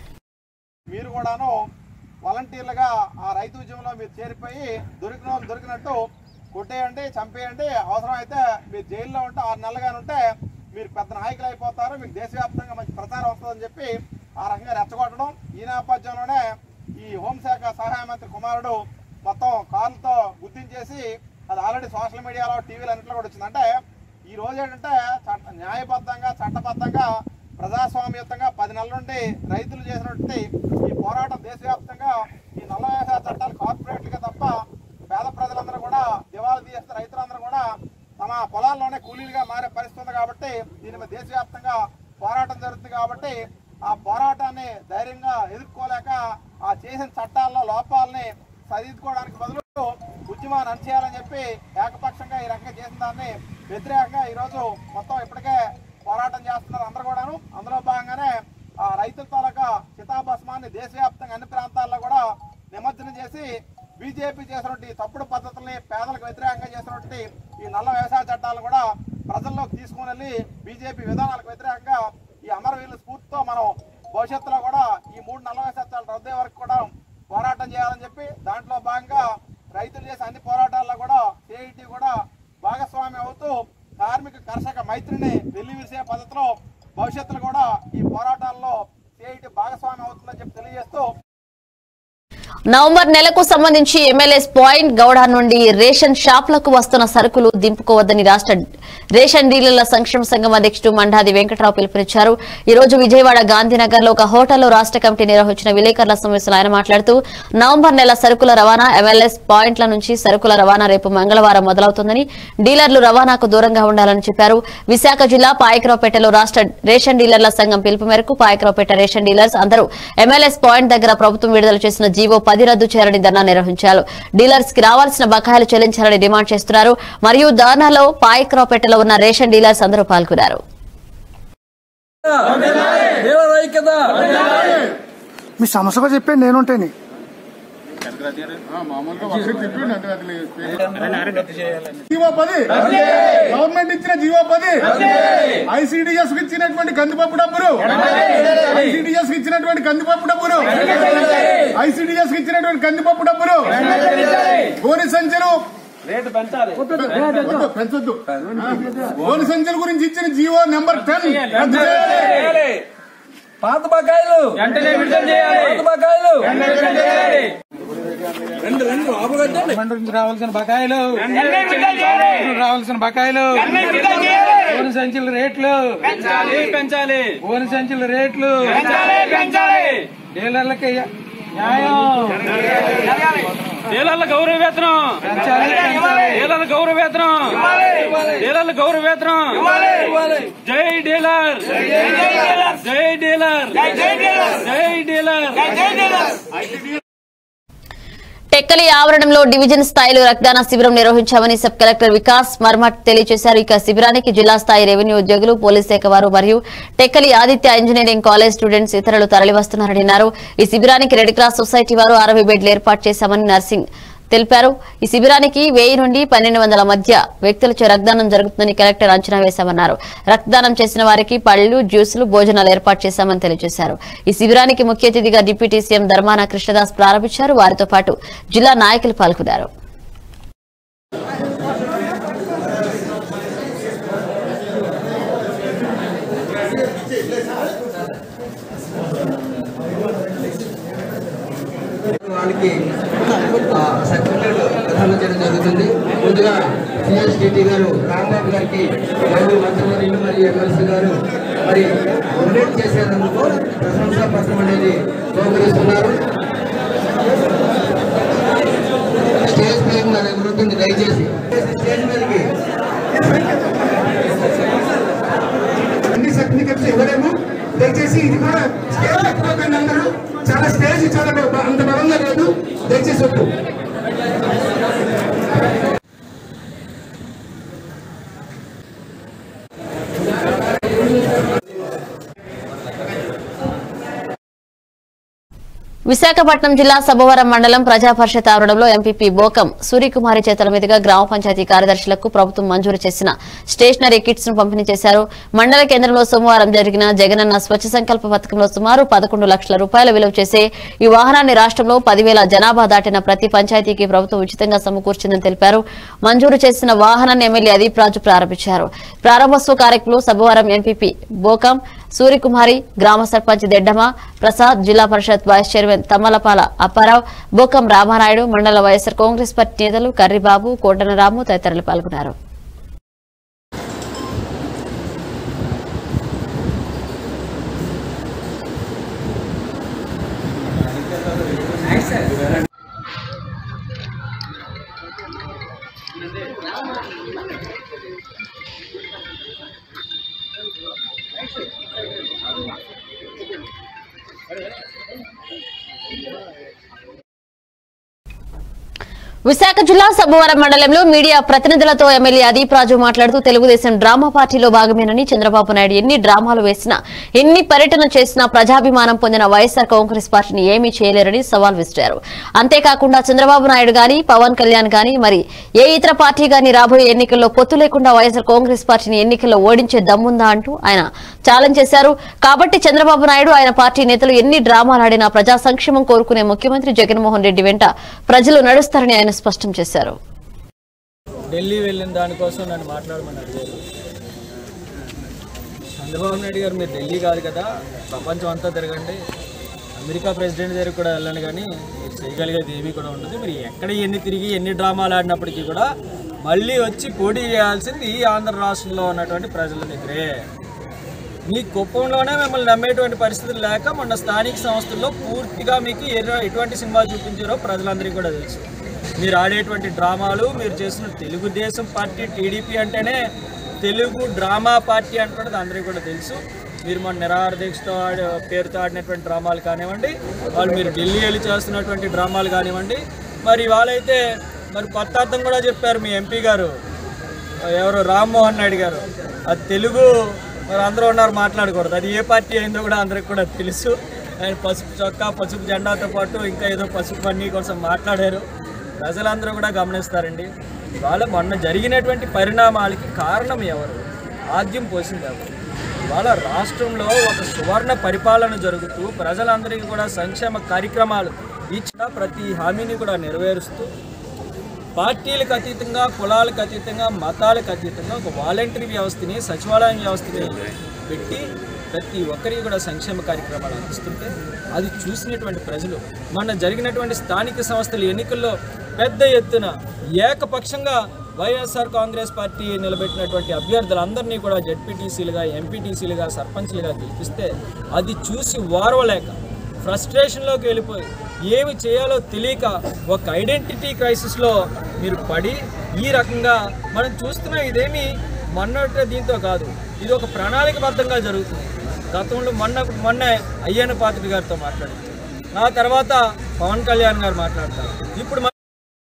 మీరు కూడాను వాలంటీర్లుగా ఆ రైతు ఉద్యమంలో మీరు చేరిపోయి దొరికిన వాళ్ళు దొరికినట్టు కొట్టేయండి చంపేయండి అవసరం అయితే మీరు జైల్లో ఉంటే ఆరు నెలలుగా ఉంటే మీరు పెద్ద నాయకులు అయిపోతారు మీకు దేశవ్యాప్తంగా మంచి ప్రచారం వస్తుందని చెప్పి ఆ రకంగా రెచ్చగొట్టడం ఈ నేపథ్యంలోనే ఈ హోంశాఖ సహాయ మంత్రి కుమారుడు మొత్తం కారులతో గుర్తించేసి అది ఆల్రెడీ సోషల్ మీడియాలో టీవీలో అన్నింటిలో కూడా వచ్చింది అంటే ఈ రోజు ఏంటంటే చట్ట న్యాయబద్ధంగా చట్టబద్ధంగా ప్రజాస్వామ్యయుతంగా పది నెలల నుండి రైతులు చేసినటువంటి ఈ పోరాటం దేశవ్యాప్తంగా ఈ నల్ల వ్యవసాయ చట్టాలు కార్పొరేట్లుగా తప్ప పేద ప్రజలందరూ కూడా దివాళా తీస్తే రైతులందరూ కూడా తమ పొలాల్లోనే కూలీలుగా మారే పరిస్థితి ఉంది కాబట్టి దీని మీద దేశవ్యాప్తంగా పోరాటం జరుగుతుంది కాబట్టి ఆ పోరాటాన్ని ధైర్యంగా ఎదుర్కోలేక ఆ చేసిన చట్టాల్లో లోపాలని సరిదిద్దుకోవడానికి బదులు ఉద్యమాన్ని అణచేయాలని చెప్పి ఏకపక్షంగా ఈ రకంగా చేసిన దాన్ని వ్యతిరేకంగా ఈరోజు మొత్తం ఇప్పటికే పోరాటం చేస్తున్నారు అందరూ కూడాను అందులో భాగంగానే ఆ రైతుల తాలూకా చితాభస్మాన్ని దేశవ్యాప్తంగా అన్ని ప్రాంతాల్లో కూడా నిమజ్జనం చేసి బీజేపీ చేసినటువంటి తప్పుడు పద్ధతుల్ని పేదలకు వ్యతిరేకంగా చేసినటువంటి ఈ నల్ల వ్యవసాయ చట్టాలను కూడా ప్రజల్లోకి తీసుకుని వెళ్ళి బీజేపీ విధానాలకు వ్యతిరేకంగా ఈ అమరవీరుల స్ఫూర్తితో మనం భవిష్యత్తులో కూడా ఈ మూడు నల్ల వ్యవసాయ చట్టాలు రద్దే వరకు కూడా పోరాటం చేయాలని చెప్పి దాంట్లో భాగంగా రైతులు చేసే అన్ని పోరాటాల్లో కూడా సిఐటి కూడా భాగస్వామి అవుతూ కార్మిక కర్షక మైత్రిని వెల్లివిరిసే పద్ధతిలో భవిష్యత్తులో కూడా ఈ పోరాటాల్లో సిఐటి భాగస్వామి అవుతుందని చెప్పి తెలియజేస్తూ నవంబర్ నెలకు సంబంధించి ఎమ్మెల్యేస్ పాయింట్ గౌడ నుండి రేషన్ షాపులకు వస్తున్న సరుకులు దింపుకోవద్దని రాష్ట్ర రేషన్ డీలర్ల సంక్షేమ సంఘం అధ్యక్షుడు మండాది వెంకటరావు పిలుపునిచ్చారు ఈ రోజు విజయవాడ గాంధీనగర్ లో ఒక హోటల్లో రాష్ట్ర కమిటీ నిర్వహించిన విలేకరుల సమావేశంలో ఆయన మాట్లాడుతూ నవంబర్ నెల సరుకుల రవాణా ఎమ్మెల్యేస్ పాయింట్ల నుంచి సరుకుల రవాణా రేపు మంగళవారం మొదలవుతుందని డీలర్లు రవాణాకు దూరంగా ఉండాలని చెప్పారు విశాఖ జిల్లా పాయకరావుపేటలో రాష్ట్ర రేషన్ డీలర్ల సంఘం పిలుపు మేరకు పాయకరావుపేట రేషన్ డీలర్స్ అందరూ ఎమ్మెల్యేస్ పాయింట్ దగ్గర ప్రభుత్వం విడుదల చేసిన జీవో పది రద్దు చేయాలని ధర్నా నిర్వహించారు డీలర్స్ కి రావాల్సిన బకాయిలు చెల్లించాలని డిమాండ్ చేస్తున్నారు మరియు ధర్నాలో పాయకరావుపేటలో ఉన్న రేషన్ డీలర్స్ అందరూ పాల్గొన్నారు మీ సమస్య కూడా చెప్పండి నేనుంటేని జీవో పది గవర్నమెంట్ ఇచ్చిన జీవో పది ఐసీడీఎస్ ఇచ్చినటువంటి కందిపప్పు డబ్బులు ఐసీడీఎస్ ఇచ్చినటువంటి కందిపప్పు డబ్బులు ఐసీడీఎస్ ఇచ్చినటువంటి కందిపప్పు డబ్బులు గోని సంచులు రేటు పెంచాలి వద్దు, పెంచొద్దు గోని సంచుల గురించి ఇచ్చిన జీవో నెంబర్ టెన్ పాత బకాయిలు వెంటనే విడుదల చేయాలి పాత బకాయిలు రెండు రెండు ఆపుగొద్దండి రావాల్సిన బకాయిలు రావాల్సిన బకాయిలు గోను సంచుల రేట్లు పెంచాలి పెంచాలి గోను సంచుల రేట్లు పెంచాలి పెంచాలి డీలర్లకి న్యాయం డీలర్ల గౌరవ వేతనం పెంచాలి పెంచాలి డీలర్ల గౌరవ వేతనం డీలర్ల గౌరవ వేతనం జై డీలర్ జై డీలర్ జై డీలర్ టెక్కలి ఆవరణంలో డివిజన్ స్థాయిలో రక్తదాన శిబిరం నిర్వహించామని సబ్ కలెక్టర్ వికాస్ మర్మట్ తెలియజేశారు ఇక శిబిరానికి జిల్లా స్థాయి రెవెన్యూ ఉద్యోగులు పోలీస్ శాఖ వారు మరియు Tekkali Aditya engineering college students ఇతరులు తరలివస్తున్నారని అన్నారు ఈ శిబిరానికి రెడ్ క్రాస్ సొసైటీ వారు అరవై బెడ్లు ఏర్పాటు చేశామని నర్సింగ్ తెలిపారు ఈ శిబిరానికి వెయ్యి నుండి పన్నెండు వందల మధ్య వ్యక్తులచే రక్తదానం జరుగుతుందని కలెక్టర్ అంచనా వేశామన్నారు రక్తదానం చేసిన వారికి పళ్లు జ్యూసులు భోజనాలు ఏర్పాటు చేశామని తెలియజేశారు ఈ శిబిరానికి ముఖ్య అతిథిగా డిప్యూటీ సీఎం ధర్మాన కృష్ణదాస్ ప్రారంభించారు వారితో పాటు జిల్లా నాయకులు పాల్గొన్నారు వాళ్ళకి సర్టిఫికేట్ ప్రదానం చేయడం జరుగుతుంది ముందుగా సిఎస్డిటి గారు రాంబాబు గారికి మరియు మంత్రివర్యులు మరియు ఎమ్మెల్సీ గారు మరి డొనేట్ చేసేందుకు ప్రశంసా పత్రం అనేది బహుకరిస్తున్నారు స్టేజ్ పైన నా దగ్గర ఉంటుంది దయచేసి స్టేజ్ మీదకి అన్ని సర్టిఫికెట్స్ ఇవ్వలేము దయచేసి ఇది కూడా స్టేజ్ ఎక్కిపోకండి అందరూ చాలా స్టేజ్ చాలా బా- అంత బలంగా లేదు దయచేసి వద్దు విశాఖపట్నం జిల్లా సభవరం మండలం ప్రజా పరిషత్ ఆవరణంలో ఎంపీపీ బోకం సూర్యకుమారి చేతుల మీదుగా గ్రామ పంచాయతీ కార్యదర్శులకు ప్రభుత్వం మంజూరు చేసిన స్టేషనరీ కిట్స్ ను పంపిణీ చేశారు మండల కేంద్రంలో సోమవారం జరిగిన జగనన్న స్వచ్ఛ సంకల్ప పథకంలో సుమారు పదకొండు లక్షల రూపాయల విలువ చేసే ఈ వాహనాన్ని రాష్ట్రంలో పదివేల జనాభా దాటిన ప్రతి పంచాయతీకి ప్రభుత్వం ఉచితంగా సమకూర్చిందని తెలిపారు మంజూరు చేసిన వాహనాన్ని ఎమ్మెల్యే అదీప్ రాజు ప్రారంభించారు ప్రారంభోత్సవ కార్యక్రమంలో సభవరం ఎంపీపీ బోకం సూర్యకుమారి గ్రామ సర్పంచ్ దెడ్డమ ప్రసాద్ జిల్లా పరిషత్ వైస్ చైర్మన్ తమ్మలపాల అప్పారావు బోకం రామానాయుడు మండల వైఎస్సార్ కాంగ్రెస్ పార్టీ నేతలు కర్రిబాబు కోటనరాము తదితరులు పాల్గొన్నారు విశాఖ జిల్లా సబ్బవరం మండలంలో మీడియా ప్రతినిధులతో ఎమ్మెల్యే అదీప్ రాజు మాట్లాడుతూ తెలుగుదేశం డ్రామా పార్టీలో భాగమేనని చంద్రబాబు నాయుడు ఎన్ని డ్రామాలు వేసినా ఎన్ని పర్యటన చేసినా ప్రజాభిమానం పొందిన వైఎస్సార్ కాంగ్రెస్ పార్టీని ఏమీ చేయలేరని సవాల్ విసిరారు అంతేకాకుండా చంద్రబాబు నాయుడు గాని పవన్ కళ్యాణ్ గాని మరి ఏ ఇతర పార్టీ గాని రాబోయే ఎన్నికల్లో పొత్తు లేకుండా వైఎస్సార్ కాంగ్రెస్ పార్టీని ఎన్నికల్లో ఓడించే దమ్ముందా అంటూ ఆయన ఛాలెంజ్ చేశారు కాబట్టి చంద్రబాబు నాయుడు ఆయన పార్టీ నేతలు ఎన్ని డ్రామాలు ఆడినా ప్రజా సంక్షేమం కోరుకునే ముఖ్యమంత్రి జగన్మోహన్ రెడ్డి వెంట ప్రజలు నడుస్తారని ఆయన స్పష్టం చేశారు ఢిల్లీ వెళ్ళిన దానికోసం నన్ను మాట్లాడమని అడిగారు చంద్రబాబు నాయుడు గారు మీరు ఢిల్లీ కాదు కదా ప్రపంచం అంతా తిరగండి అమెరికా ప్రెసిడెంట్ దగ్గర కూడా వెళ్ళండి కానీ మీరు చేయగలిగేది ఏమీ కూడా ఉండదు మీరు ఎక్కడ ఎన్ని తిరిగి ఎన్ని డ్రామాలు ఆడినప్పటికీ కూడా మళ్ళీ వచ్చి పోటీ చేయాల్సింది ఈ ఆంధ్ర రాష్ట్రంలో ఉన్నటువంటి ప్రజల దగ్గరే మీ కుప్పంలోనే మిమ్మల్ని నమ్మేటువంటి పరిస్థితులు లేక మొన్న స్థానిక సంస్థల్లో పూర్తిగా మీకు ఎర- ఎటువంటి సినిమా చూపించారో ప్రజలందరికీ కూడా తెలుసు మీరు ఆడేటువంటి డ్రామాలు మీరు చేసిన తెలుగుదేశం పార్టీ టీడీపీ అంటేనే తెలుగు డ్రామా పార్టీ అంటున్నది అందరికీ కూడా తెలుసు మీరు మన నిరాహార దీక్షతో ఆడే పేరుతో ఆడినటువంటి డ్రామాలు కానివ్వండి వాళ్ళు మీరు ఢిల్లీ వెళ్ళి చేస్తున్నటువంటి డ్రామాలు కానివ్వండి మరి వాళ్ళైతే మరి కొత్త అర్థం కూడా చెప్పారు మీ ఎంపీ గారు ఎవరు రామ్మోహన్ నాయుడు గారు అది తెలుగు మరి అందరూ ఉన్నారు మాట్లాడకూడదు అది ఏ పార్టీ అయిందో కూడా అందరికి కూడా తెలుసు ఆయన పసుపు చొక్కా పసుపు జెండాతో పాటు ఇంకా ఏదో పసుపు పన్నీ కోసం మాట్లాడారు ప్రజలందరూ కూడా గమనిస్తారండి ఇవాళ మొన్న జరిగినటువంటి పరిణామాలకి కారణం ఎవరు ఆద్యం పోసింది ఎవరు ఇవాళ రాష్ట్రంలో ఒక సువర్ణ పరిపాలన జరుగుతూ ప్రజలందరికీ కూడా సంక్షేమ కార్యక్రమాలు ఇచ్చిన ప్రతి హామీని కూడా నెరవేరుస్తూ పార్టీలకు అతీతంగా కులాలకు అతీతంగా మతాలకు అతీతంగా ఒక వాలంటరీ వ్యవస్థని సచివాలయం వ్యవస్థని పెట్టి ప్రతి ఒక్కరికి కూడా సంక్షేమ కార్యక్రమాలు అందిస్తుంటే అది చూసినటువంటి ప్రజలు మొన్న జరిగినటువంటి స్థానిక సంస్థల ఎన్నికల్లో పెద్ద ఎత్తున ఏకపక్షంగా వైఎస్ఆర్ కాంగ్రెస్ పార్టీ నిలబెట్టినటువంటి అభ్యర్థులందరినీ కూడా జెడ్పీటీసీలుగా ఎంపీటీసీలుగా సర్పంచ్లుగా గెలిపిస్తే అది చూసి ఓర్వలేక ఫ్రస్ట్రేషన్లోకి వెళ్ళిపోయి ఏమి చేయాలో తెలియక ఒక ఐడెంటిటీ క్రైసిస్లో మీరు పడి ఈ రకంగా మనం చూస్తున్నాం ఇదేమి మొన్నటి దీంతో కాదు ఇది ఒక ప్రణాళికబద్ధంగా జరుగుతుంది గతంలో మొన్న మొన్న అయ్యన్న పాత్రి గారితో మాట్లాడింది నా తర్వాత పవన్ కళ్యాణ్ గారు మాట్లాడతారు ఇప్పుడు మన-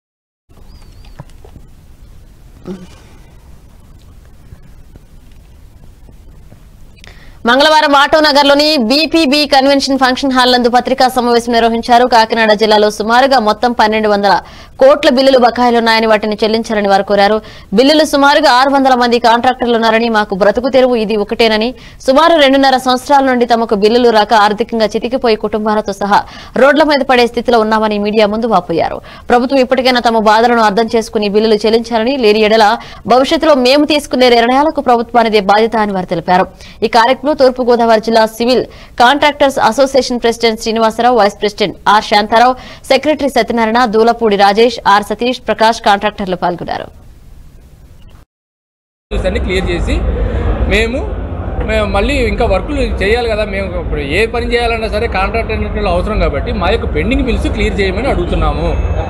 మంగళవారం ఆటోనగర్లోని బీపీబీ కన్వెన్షన్ ఫంక్షన్ హాల్ నందు పత్రికా సమావేశం నిర్వహించారు కాకినాడ జిల్లాలో సుమారుగా మొత్తం పన్నెండు వందల కోట్ల బిల్లులు బకాయిలున్నాయని వాటిని చెల్లించాలని వారు కోరారు బిల్లులు సుమారుగా ఆరు వందల మంది కాంట్రాక్టర్లు ఉన్నారని మాకు బ్రతుకు తెరువు ఇది ఒకటేనని సుమారు రెండున్నర సంవత్సరాల నుండి తమకు బిల్లులు రాక ఆర్థికంగా చితికిపోయి కుటుంబాలతో సహా రోడ్ల మీద పడే స్థితిలో ఉన్నామని మీడియా ముందు వాపోయారు ప్రభుత్వం ఇప్పటికైనా తమ బాధలను అర్థం చేసుకుని బిల్లులు చెల్లించాలని లేని ఎడల భవిష్యత్తులో మేము తీసుకునే నిర్ణయాలకు ప్రభుత్వానిదే బాధ్యత అని వారు తెలిపారు ఈ కార్యక్రమంలో తూర్పుగోదావరి జిల్లా civil contractors association president Srinivasarao vice president R Shantarao secretary Satyanarayana Dulapudi Rajesh R Satish Prakash కాంట్రాక్టర్లు పాల్గొన్నారు ఇష్యూస్ అన్ని క్లియర్ చేసి మేము మేము మళ్ళీ ఇంకా వర్కులు చేయాలి కదా మేము ఇప్పుడు ఏ పని చేయాలన్నా సరే కాంట్రాక్టర్ అవసరం కాబట్టి మా యొక్క పెండింగ్ బిల్స్ క్లియర్ చేయమని అడుగుతున్నాము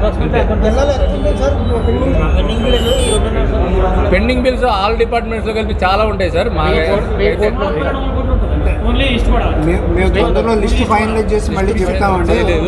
పెండింగ్ బిల్స్ ఆల్ డిపార్ట్మెంట్స్లో కలిపి చాలా ఉంటాయి సార్ మా మేము తొందరలో లిస్ట్ ఫైనలైజ్ చేసి మళ్ళీ చెప్తామండి లేదు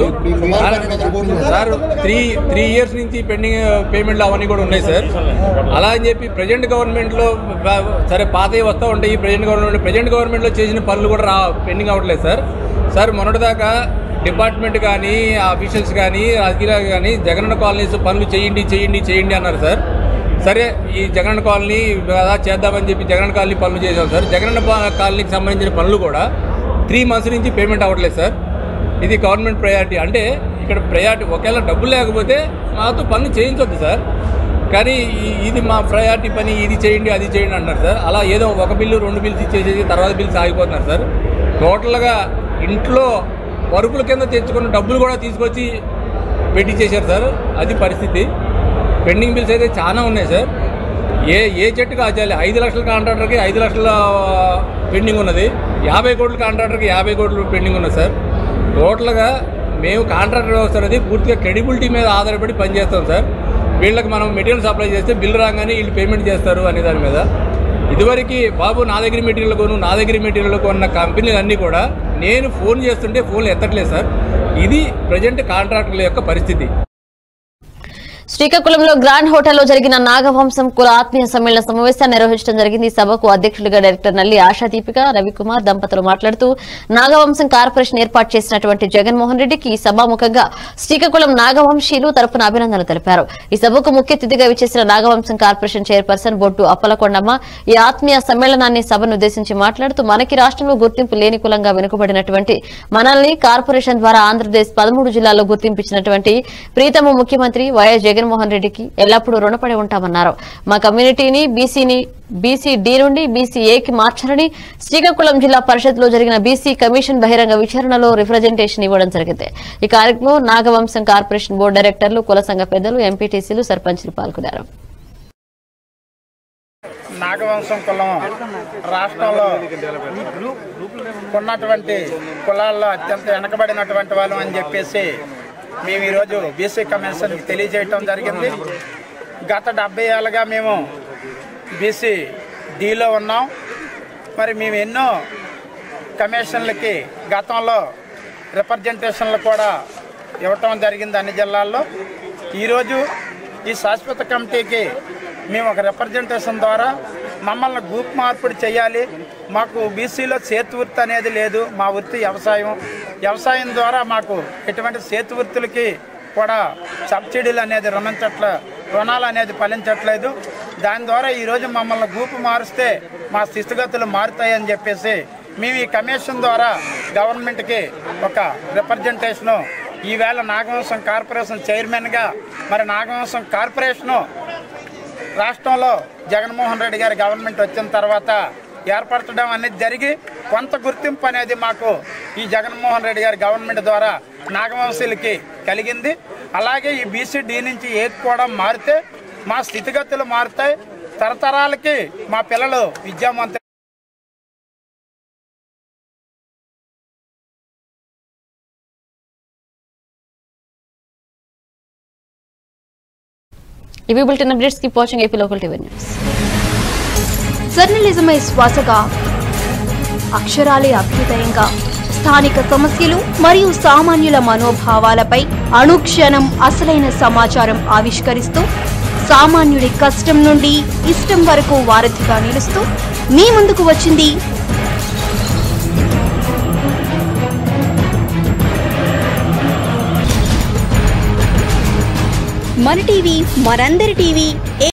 సార్ త్రీ త్రీ ఇయర్స్ నుంచి పెండింగ్ పేమెంట్లు అవన్నీ కూడా ఉన్నాయి సార్ అలా అని చెప్పి ప్రజెంట్ గవర్నమెంట్లో బ- సరే పాతవి వస్తూ ఉంటాయి ఈ ప్రజెంట్ గవర్నమెంట్ ప్రజెంట్ గవర్నమెంట్లో చేసిన పనులు కూడా రా పెండింగ్ అవ్వట్లేదు సార్ సార్ మొన్నటిదాకా డిపార్ట్మెంట్ కానీ ఆఫీషియల్స్ కానీ రాజకీయాలు కానీ జగనన్న కాలనీస్ పనులు చేయండి చేయండి చేయండి అన్నారు సార్ సరే ఈ జగనన్న కాలనీ కదా చేద్దామని చెప్పి జగనన్న కాలనీ పనులు చేసాం సార్ జగనన్న పా- కాలనీకి సంబంధించిన పనులు కూడా త్రీ మంత్స్ నుంచి పేమెంట్ అవ్వట్లేదు సార్ ఇది గవర్నమెంట్ ప్రయారిటీ అంటే ఇక్కడ ప్రయారిటీ ఒకవేళ డబ్బులు లేకపోతే మాతో పనులు చేయించొద్దు సార్ కానీ ఈ- ఇది మా ప్రయారిటీ పని ఇది చేయండి అది చేయండి అంటున్నారు సార్ అలా ఏదో ఒక బిల్లు రెండు బిల్స్ ఇచ్చేసేసి తర్వాత బిల్స్ ఆగిపోతున్నారు సార్ టోటల్గా ఇంట్లో పరుపుల కింద తెచ్చుకున్న డబ్బులు కూడా తీసుకొచ్చి పెట్టించేశారు సార్ అది పరిస్థితి పెండింగ్ బిల్స్ అయితే చాలా ఉన్నాయి సార్ ఏ ఏ చెట్టుకు ఆచాలి ఐదు లక్షల కాంట్రాక్టర్కి ఐదు లక్షల పెండింగ్ ఉన్నది యాభై కోట్ల కాంట్రాక్టర్కి యాభై కోట్లు పెండింగ్ ఉన్నది సార్ టోటల్గా మేము కాంట్రాక్టర్ వ్యవస్థ అనేది పూర్తిగా క్రెడిబిలిటీ మీద ఆధారపడి పనిచేస్తాం సార్ వీళ్ళకి మనం మెటీరియల్ సప్లై చేస్తే బిల్ రాగానే వీళ్ళు పేమెంట్ చేస్తారు అనే దాని మీద ఇదివరకు బాబు నా దగ్గర మెటీరియల్ కొను నా దగ్గర మెటీరియల్ కొన్న కంపెనీలు అన్నీ కూడా నేను ఫోన్ చేస్తుంటే ఫోన్లు ఎత్తట్లేదు సార్ ఇది ప్రజెంట్ కాంట్రాక్టర్ల యొక్క పరిస్థితి శ్రీకాకుళంలో గ్రాండ్ హోటల్లో జరిగిన నాగవంశం కుల ఆత్మీయ సమ్మేళన సమావేశాన్ని నిర్వహించడం జరిగింది ఈ సభకు అధ్యక్షులుగా డైరెక్టర్ నల్లి ఆశాదీపిక రవికుమార్ దంపతులు మాట్లాడుతూ నాగవంశం కార్పొరేషన్ ఏర్పాటు చేసినటువంటి జగన్మోహన్ రెడ్డికి ఈ సభాముఖంగా శ్రీకాకుళం నాగవంశీయులు తరపున అభినందనలు తెలిపారు ఈ సభకు ముఖ్య అతిథిగా విచ్చేసిన నాగవంశం కార్పొరేషన్ చైర్పర్సన్ బొట్టు అప్పలకొండమ్మ ఈ ఆత్మీయ సమ్మేళనాన్ని సభను ఉద్దేశించి మాట్లాడుతూ మనకి రాష్ట్రంలో గుర్తింపు లేని కులంగా వెనుకబడినటువంటి మనల్ని కార్పొరేషన్ ద్వారా ఆంధ్రప్రదేశ్ పదమూడు జిల్లాల్లో గుర్తింపించినటువంటి ప్రీతమ ముఖ్యమంత్రి వైఎస్ జగన్మోహన్ రెడ్డికి ఎల్లప్పుడూ రుణపడి ఉంటామన్నారు మా కమ్యూనిటీని బీసీని బీసీ డి నుండి బీసీ ఏకి మార్చాలని శ్రీకాకుళం జిల్లా పరిషత్లో జరిగిన బీసీ కమిషన్ బహిరంగ విచారణలో రిప్రజెంటేషన్ ఇవ్వడం జరిగింది ఈ కార్యక్రమంలో నాగవంశం కార్పొరేషన్ బోర్డు డైరెక్టర్లు కుల సంఘ పెద్దలు ఎంపీటీసీలు సర్పంచ్లు పాల్గొన్నారు నాగవంశం కులం రాష్ట్రంలో ఉన్నటువంటి కులాల్లో అత్యంత వెనకబడినటువంటి వాళ్ళం అని చెప్పేసి మేము ఈరోజు బీసీ కమిషన్కి తెలియజేయటం జరిగింది గత డెబ్బై ఏళ్ళుగా మేము బీసీ డీలో ఉన్నాం మరి మేము ఎన్నో కమిషన్లకి గతంలో రిప్రజెంటేషన్లు కూడా ఇవ్వటం జరిగింది అన్ని జిల్లాల్లో ఈరోజు ఈ శాశ్వత కమిటీకి మేము ఒక రిప్రజెంటేషన్ ద్వారా మమ్మల్ని గ్రూప్ మార్పిడి చేయాలి మాకు బీసీలో చేతి వృత్తి అనేది లేదు మా వృత్తి వ్యవసాయం వ్యవసాయం ద్వారా మాకు ఎటువంటి చేతి వృత్తులకి కూడా సబ్సిడీలు అనేది రుణించట్ల రుణాలు అనేది ఫలించట్లేదు దాని ద్వారా ఈరోజు మమ్మల్ని గ్రూప్ మారుస్తే మా స్థితిగతులు మారుతాయని చెప్పేసి మేము ఈ కమిషన్ ద్వారా గవర్నమెంట్కి ఒక రిప్రజెంటేషను ఈవేళ నాగవంశం కార్పొరేషన్ చైర్మన్గా మరి నాగవంశం కార్పొరేషను రాష్ట్రంలో జగన్మోహన్ రెడ్డి గారి గవర్నమెంట్ వచ్చిన తర్వాత ఏర్పరచడం అనేది జరిగి కొంత గుర్తింపు అనేది మాకు ఈ జగన్మోహన్ రెడ్డి గారి గవర్నమెంట్ ద్వారా నాగవంశీలకి కలిగింది అలాగే ఈ బీసీ డి నుంచి ఏది కూడా మారితే మా స్థితిగతులు మారుతాయి తరతరాలకి మా పిల్లలు విద్యావంతులు ఇవి bulletin updates keep watching AP local TV news జర్నలిజమే శ్వాసగా అక్షరాలే అభ్యుదయంగా స్థానిక సమస్యలు మరియు సామాన్యుల మనోభావాలపై అనుక్షణం అసలైన సమాచారం ఆవిష్కరిస్తూ సామాన్యుడి కష్టం నుండి ఇష్టం వరకు వారధిగా నిలుస్తూ మీ ముందుకు వచ్చింది మన టీవీ మనందరి టీవీ